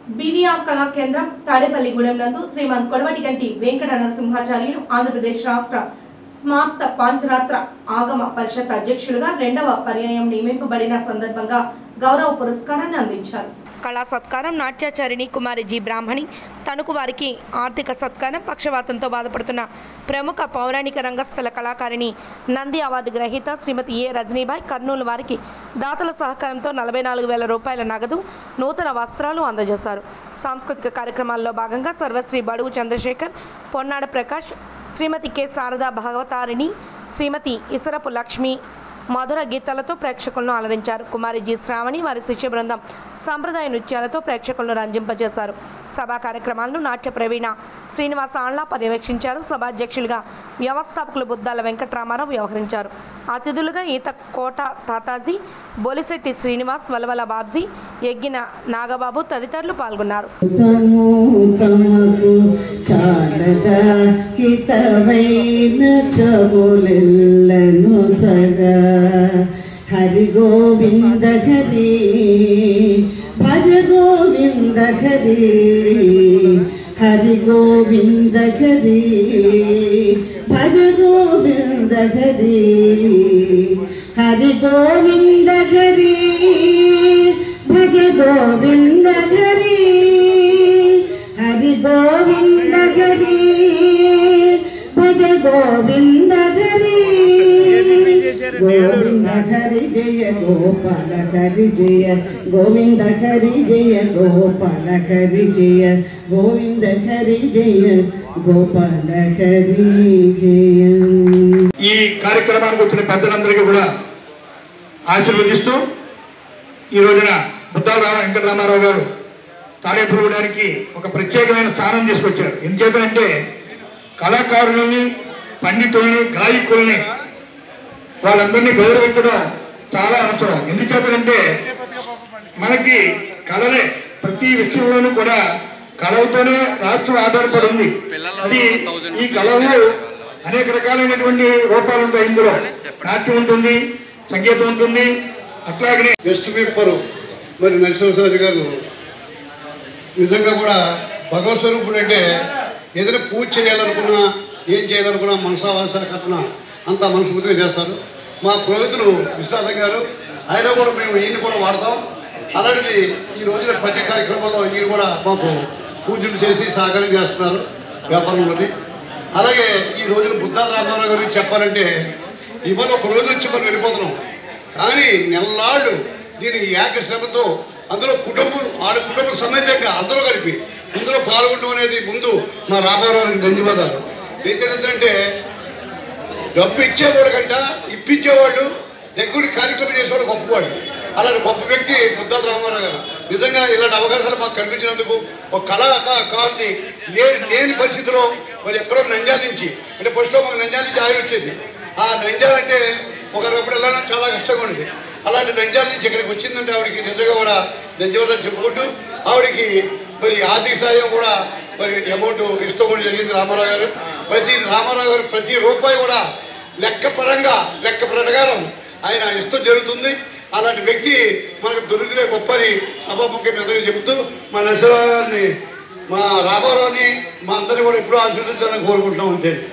BVR కళా కేంద్రం తాడేపల్లిగూడెం నందు శ్రీమాన్ కొడవటిగంటి వెంకట నరసింహాచార్యులు ఆంధ్రప్రదేశ్ రాష్ట్ర స్మార్త పాంచరాత్ర ఆగమ పరిషత్ అధ్యక్షులుగా రెండవ పర్యాయం నియమింపబడిన సందర్భంగా గౌరవ పురస్కారాన్ని అందించారు కళా సత్కారం నాట్యాచారిణి కుమారి జి బ్రాహ్మణి తణుకు వారికి ఆర్థిక సత్కారం పక్షవాతంతో బాధపడుతున్న ప్రముఖ పౌరాణిక రంగస్థల కళాకారిణి నంది అవార్డు గ్రహీత శ్రీమతి ఏ రజనీబాయ్ కర్నూలు వారికి దాతల సహకారంతో నలభై నాలుగు వేల రూపాయల నగదు నూతన వస్త్రాలు అందజేశారు సాంస్కృతిక కార్యక్రమాల్లో భాగంగా సర్వశ్రీ బడుగు చంద్రశేఖర్ పొన్నాడ ప్రకాష్ శ్రీమతి కె శారదా భగవతారిణి శ్రీమతి ఇసరపు లక్ష్మి మధుర గీతాలతో ప్రేక్షకులను అలరించారు కుమారి జి శ్రావణి వారి శిష్య బృందం సాంప్రదాయ నృత్యాలతో ప్రేక్షకులను రంజింపజేశారు సభా కార్యక్రమాలను నాట్య ప్రవీణ శ్రీనివాస ఆళ్ల పర్యవేక్షించారు సభాధ్యక్షులుగా వ్యవస్థాపకులు బుద్దాల వెంకట్రామారావు వ్యవహరించారు అతిథులుగా ఈత కోట తాతాజీ బొలిశెట్టి శ్రీనివాస్ వలవల బాబ్జీ ఎగ్గిన నాగబాబు తదితరులు పాల్గొన్నారు తము తమకు చాలద హితమైన చబులెల్లను సగా హరి గోవింద హరి భజ గోవింద హరి హరి గోవింద హరి భజ గోవింద హరి హరి గోవింద హరి భజ గోవింద హరి హరి గోవింద హరి భజ గోవింద హరి గోవింద హరి జయ గోపాల హరి జయ గోవింద హరి జయ గోపాల హరి జయ గోవింద హరి జయ గోపాల హరి జయ ఈ కార్యక్రమానికి వచ్చిన పెద్దలందరికీ కూడా ఆశీర్వదిస్తూ ఈ రోజున బుద్ధాల రామ వెంకటరామారావు గారు తాడేపురగూడానికి ఒక ప్రత్యేకమైన స్థానం తీసుకొచ్చారు ఎందుచేతనంటే కళాకారులని పండితుల్ని గాయకుల్ని వాళ్ళందరినీ గౌరవించడం చాలా అవసరం ఎందుచేతనంటే మనకి కళలే ప్రతి విషయంలోనూ కూడా కళలతోనే రాష్ట్రం ఆధారపడి ఉంది అది ఈ కళలు అనేక రకాలైనటువంటి రూపాలు ఉంటాయి ఇందులో నాట్యం ఉంటుంది సంగీతం ఉంటుంది అట్లాగనే గెస్ట్ పేపర్ మరి నరసింహరాజు గారు నిజంగా కూడా భగవత్ స్వరూపుడు అంటే ఏదైనా పూజ చేయాలనుకున్నా ఏం చేయాలనుకున్నా మనసావాస కల్పన అంతా మనస్ఫూర్తిగా చేస్తారు మా పురోహితులు విశ్వాసం గారు ఆయన కూడా మేము ఈయన కూడా వాడతాం అలాంటిది ఈ రోజున ప్రతి కార్యక్రమంలో ఈయన కూడా మాకు పూజలు చేసి సహకారం చేస్తున్నారు వ్యాపారంలోని అలాగే ఈ రోజున బుద్ధా రామారావు గురించి చెప్పాలంటే ఇవాళ ఒక రోజు వచ్చి మనం వెళ్ళిపోతున్నాం కానీ నెలలాళ్ళు దీని ఏకశ్రమతో అందులో కుటుంబం ఆడ కుటుంబ సమేతంగా అందరూ కలిపి ఇందులో పాల్గొనడం అనేది ముందు మా రామారావుకి ధన్యవాదాలు ఏంటంటే డబ్బు ఇచ్చేవాడు కంట ఇప్పించేవాళ్ళు దగ్గర కార్యక్రమం చేసేవాడు గొప్పవాడు అలాంటి గొప్ప వ్యక్తి బుద్ధాల రామారావు గారు నిజంగా ఇలాంటి అవకాశాలు మాకు కల్పించినందుకు ఒక కళాకారుని లేని లేని పరిస్థితిలో మరి ఎక్కడో నంజాల నుంచి అంటే ఫస్ట్లో మాకు నంజాల నుంచి ఆయిల్ వచ్చేది ఆ నంజాల అంటే ఒకరికప్పుడు వెళ్ళడం చాలా కష్టంగా ఉండేది అలాంటి నంజాల నుంచి ఇక్కడికి వచ్చిందంటే ఆవిడకి నిజంగా కూడా ధన్యవాదాలు చెప్పుకుంటూ ఆవిడకి మరి ఆర్థిక సాయం కూడా మరి అమౌంట్ ఇస్తూ కూడా జరిగింది రామారావు గారు ప్రతి రామారావు గారు ప్రతి రూపాయి కూడా లెక్క పరంగా లెక్క ప్రకారం ఆయన ఇస్తూ జరుగుతుంది అలాంటి వ్యక్తి మనకు దొరికితే గొప్పని సభాముఖ్య మెదడు చెబుతూ మా నరసింహరావు గారిని మా రామారావుని మా అందరినీ కూడా ఎప్పుడూ ఆశీర్వదించాలని కోరుకుంటున్నాం అంతే